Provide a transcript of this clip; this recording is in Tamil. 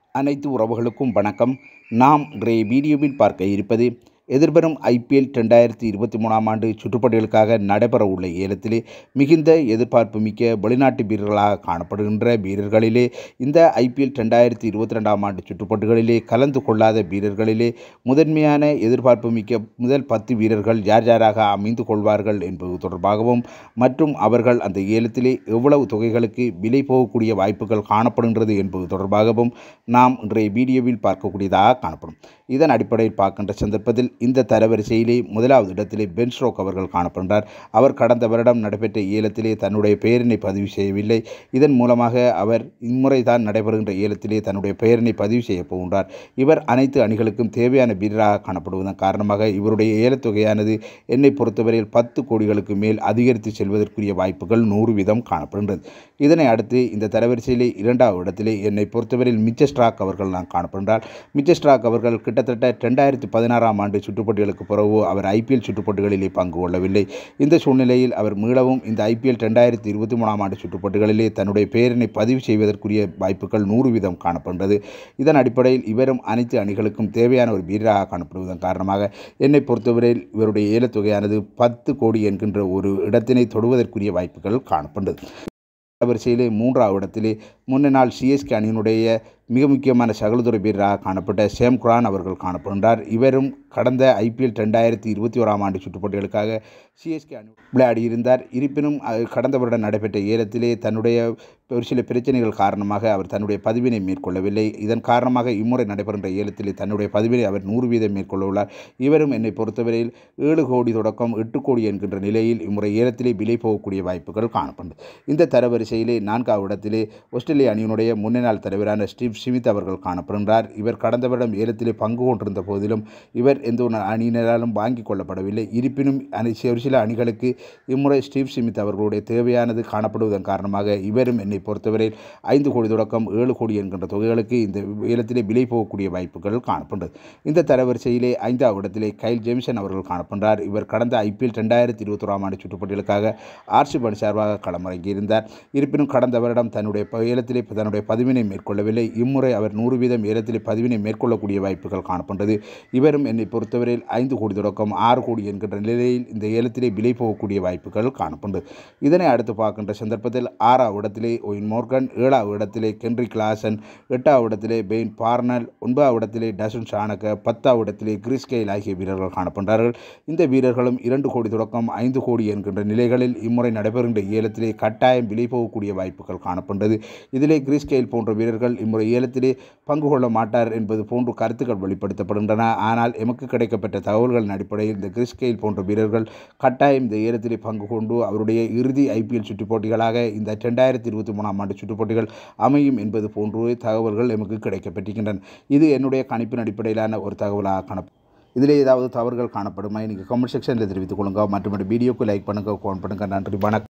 அனைத்து உறவுகளுக்கும் வணக்கம் நாம் இன்றைய வீடியோவில் பார்க்க இருப்பது எதிர்வரும் ஐபிஎல் ரெண்டாயிரத்தி இருபத்தி மூணாம் ஆண்டு சுற்றுப்பட்டிகளுக்காக நடைபெற உள்ள ஏலத்திலே மிகுந்த எதிர்பார்ப்பு மிக்க வெளிநாட்டு வீரர்களாக காணப்படுகின்ற வீரர்களிலே இந்த ஐபிஎல் ரெண்டாயிரத்தி இருபத்தி ரெண்டாம் ஆண்டு சுற்றுப்பட்டுகளிலே கலந்து கொள்ளாத வீரர்களிலே முதன்மையான எதிர்பார்ப்பு மிக்க முதல் பத்து வீரர்கள் யார் யாராக அமைந்து கொள்வார்கள் என்பது தொடர்பாகவும் மற்றும் அவர்கள் அந்த ஏலத்திலே எவ்வளவு தொகைகளுக்கு விலை போகக்கூடிய வாய்ப்புகள் காணப்படுகின்றது என்பது தொடர்பாகவும் நாம் இன்றைய வீடியோவில் பார்க்கக்கூடியதாக காணப்படும் இதன் அடிப்படையில் பார்க்கின்ற சந்தர்ப்பத்தில் இந்த தரவரிசையிலே முதலாவது இடத்திலே பென் ஸ்ட்ரோக் அவர்கள் காணப்படுகிறார் அவர் கடந்த வருடம் நடைபெற்ற ஏலத்திலே தன்னுடைய பெயரினை பதிவு செய்யவில்லை இதன் மூலமாக அவர் இம்முறை தான் நடைபெறுகின்ற ஏலத்திலே தன்னுடைய பெயரினை பதிவு செய்ய போகின்றார் இவர் அனைத்து அணிகளுக்கும் தேவையான வீரராக காணப்படுவதன் காரணமாக இவருடைய ஏலத்தொகையானது என்னை பொறுத்தவரையில் பத்து கோடிகளுக்கு மேல் அதிகரித்து செல்வதற்குரிய வாய்ப்புகள் நூறு வீதம் காணப்படுகின்றது இதனை அடுத்து இந்த தரவரிசையிலே இரண்டாவது இடத்திலே என்னை பொறுத்தவரையில் மிச்ச ஸ்ட்ராக் அவர்கள் நான் காணப்படுகிறார் மிச்ச ஸ்ட்ராக் அவர்கள் கிட்டத்தட்ட ரெண்டாயிரத்தி பதினாறாம் ஆண்டு சுற்றுப்பட்டிகளுக்கு பிறகு அவர் ஐபிஎல் சுற்றுப்பட்டுகளிலே பங்கு கொள்ளவில்லை இந்த சூழ்நிலையில் அவர் மீளவும் இந்த ஐபிஎல் ரெண்டாயிரத்தி இருபத்தி மூணாம் ஆண்டு சுற்றுப்பட்டுகளிலே தன்னுடைய பெயரினை பதிவு செய்வதற்குரிய வாய்ப்புகள் நூறு வீதம் காணப்படுகிறது இதன் அடிப்படையில் இவரும் அனைத்து அணிகளுக்கும் தேவையான ஒரு வீரராக காணப்படுவதன் காரணமாக என்னை பொறுத்தவரையில் இவருடைய ஏலத்தொகையானது பத்து கோடி என்கின்ற ஒரு இடத்தினை தொடுவதற்குரிய வாய்ப்புகள் காணப்படுகிறது வரிசையிலே மூன்றாவது இடத்திலே முன்ன நாள் சிஎஸ்கே அணியினுடைய மிக முக்கியமான சகலதுறை வீரராக காணப்பட்ட சேம் குரான் அவர்கள் காணப்படுகின்றார் இவரும் கடந்த ஐபிஎல் ரெண்டாயிரத்தி இருபத்தி ஓராம் ஆண்டு சுற்றுப்பட்டிகளுக்காக சிஎஸ்கே அணி விளையாடியிருந்தார் இருப்பினும் அது கடந்த வருடம் நடைபெற்ற ஏலத்திலே தன்னுடைய ஒரு சில பிரச்சனைகள் காரணமாக அவர் தன்னுடைய பதிவினை மேற்கொள்ளவில்லை இதன் காரணமாக இம்முறை நடைபெறுகின்ற ஏலத்திலே தன்னுடைய பதிவினை அவர் நூறு வீதம் மேற்கொள்ள உள்ளார் இவரும் என்னை பொறுத்தவரையில் ஏழு கோடி தொடக்கம் எட்டு கோடி என்கின்ற நிலையில் இம்முறை ஏலத்திலே விலை போகக்கூடிய வாய்ப்புகள் காணப்படும் இந்த தரவரிசையிலே நான்காவது இடத்திலே ஆஸ்திரேலிய அணியினுடைய முன்னாள் தலைவரான ஸ்டீவ் ஸ்மித் அவர்கள் காணப்படுகின்றார் இவர் கடந்த வருடம் ஏலத்திலே பங்கு கொண்டிருந்த போதிலும் இவர் எந்த ஒரு அணியினராலும் வாங்கிக் கொள்ளப்படவில்லை இருப்பினும் அணி ஒரு சில அணிகளுக்கு இம்முறை ஸ்டீவ் ஸ்மித் அவர்களுடைய தேவையானது காணப்படுவதன் காரணமாக இவரும் என்னை பொறுத்தவரையில் ஐந்து கோடி தொடக்கம் ஏழு கோடி என்கின்ற தொகைகளுக்கு இந்த ஏலத்திலே விலை போகக்கூடிய வாய்ப்புகள் காணப்படுகிறது இந்த தரவரிசையிலே ஐந்தாவது இடத்திலே கைல் ஜேம்சன் அவர்கள் காணப்படுகிறார் இவர் கடந்த ஐபிஎல் ரெண்டாயிரத்தி இருபத்தோராம் ஆண்டு சுற்றுப்பட்டியலுக்காக ஆர்சி பணி சார்பாக களமிறங்கியிருந்தார் இருப்பினும் கடந்த வருடம் தன்னுடைய ஏலத்திலே தன்னுடைய பதிவினை மேற்கொள்ளவில்லை இம்முறை அவர் நூறு வீதம் ஏலத்திலே பதிவினை மேற்கொள்ளக்கூடிய வாய்ப்புகள் காணப்பட்டது இவரும் என்னை பொறுத்தவரையில் ஐந்து கோடி தொடக்கம் ஆறு கோடி என்கின்ற நிலையில் இந்த ஏலத்திலே விலை போகக்கூடிய வாய்ப்புகள் காணப்பட்டது இதனை அடுத்து பார்க்கின்ற சந்தர்ப்பத்தில் ஆறாவது இடத்திலே ஒயின் மோர்கன் ஏழாவது இடத்திலே கென்ரி கிளாசன் எட்டாவது இடத்திலே பெயின் பார்னல் ஒன்பதாவது இடத்திலே டசன் ஷானக பத்தாவது இடத்திலே கிறிஸ்கெயில் ஆகிய வீரர்கள் காணப்படுகிறார்கள் இந்த வீரர்களும் இரண்டு கோடி தொடக்கம் ஐந்து கோடி என்கின்ற நிலைகளில் இம்முறை நடைபெறுகின்ற ஏலத்திலே கட்டாயம் விலை போகக்கூடிய வாய்ப்புகள் காணப்பட்டது இதிலே கிறிஸ்கெயில் போன்ற வீரர்கள் இம்முறை ஏலத்திலே பங்கு கொள்ள மாட்டார் என்பது போன்று கருத்துக்கள் வெளிப்படுத்தப்படுகின்றன ஆனால் எமக்கு கிடைக்கப்பட்ட தகவல்களின் அடிப்படையில் இந்த கிறிஸ்கெயில் போன்ற வீரர்கள் கட்டாயம் இந்த ஏலத்திலே பங்கு கொண்டு அவருடைய இறுதி ஐபிஎல் சுற்றுப் போட்டிகளாக இந்த ரெண்டாயிரத்தி இருபத்தி மூணாம் ஆண்டு சுற்றுப் போட்டிகள் அமையும் என்பது போன்று தகவல்கள் எமக்கு கிடைக்கப்பட்டிருக்கின்றன இது என்னுடைய கணிப்பின் அடிப்படையிலான ஒரு தகவலாக காணப்படும் இதில் ஏதாவது தவறுகள் காணப்படுமா நீங்கள் கமெண்ட் செக்ஷனில் தெரிவித்துக் கொள்ளுங்கள் மற்றும் வீடியோக்கு லைக் பண்ணுங்கள் கமெண்ட் பண்ணுங்கள் நன்றி வணக்கம்